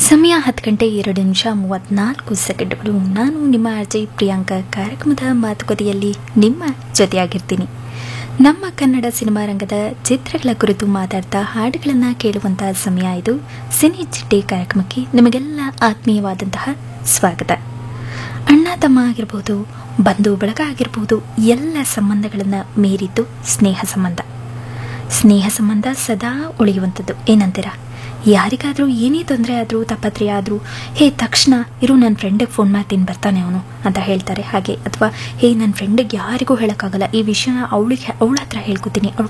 ಸಮಯ ಹತ್ತು ಗಂಟೆ ಎರಡು ನಿಮಿಷ ಮೂವತ್ನಾಲ್ಕು ಸೆಕೆಂಡ್ಗಳು ನಾನು ನಿಮ್ಮ ಅಜಯ್ ಪ್ರಿಯಾಂಕಾ ಕಾರ್ಯಕ್ರಮದ ಮಾತುಕತೆಯಲ್ಲಿ ನಿಮ್ಮ ಜೊತೆಯಾಗಿರ್ತೀನಿ ನಮ್ಮ ಕನ್ನಡ ಸಿನಿಮಾ ರಂಗದ ಚಿತ್ರಗಳ ಕುರಿತು ಮಾತಾಡ್ತಾ ಹಾಡುಗಳನ್ನು ಕೇಳುವಂತಹ ಸಮಯ ಇದು ಸಿನಿ ಚಿಟ್ಟೆ ಕಾರ್ಯಕ್ರಮಕ್ಕೆ ನಿಮಗೆಲ್ಲ ಆತ್ಮೀಯವಾದಂತಹ ಸ್ವಾಗತ ಅಣ್ಣ ತಮ್ಮ ಆಗಿರ್ಬೋದು ಬಂಧು ಬಳಗ ಆಗಿರ್ಬೋದು ಎಲ್ಲ ಸಂಬಂಧಗಳನ್ನು ಮೀರಿದ್ದು ಸ್ನೇಹ ಸಂಬಂಧ ಸ್ನೇಹ ಸಂಬಂಧ ಸದಾ ಉಳಿಯುವಂಥದ್ದು ಏನಂತೀರಾ ಯಾರಿಗಾದರೂ ಏನೇ ತೊಂದರೆ ಆದರೂ ತಾಪತ್ರೆ ಆದರೂ ಹೇ ತಕ್ಷಣ ಇರು ನನ್ನ ಫ್ರೆಂಡಿಗೆ ಫೋನ್ ಮಾಡ್ತೀನಿ ಬರ್ತಾನೆ ಅವನು ಅಂತ ಹೇಳ್ತಾರೆ ಹಾಗೆ ಅಥವಾ ಹೇ ನನ್ನ ಫ್ರೆಂಡಿಗೆ ಯಾರಿಗೂ ಹೇಳೋಕ್ಕಾಗಲ್ಲ ಈ ವಿಷಯನ ಅವಳಿಗೆ ಅವಳ ಹತ್ರ ಹೇಳ್ಕೊತೀನಿ ಅವಳು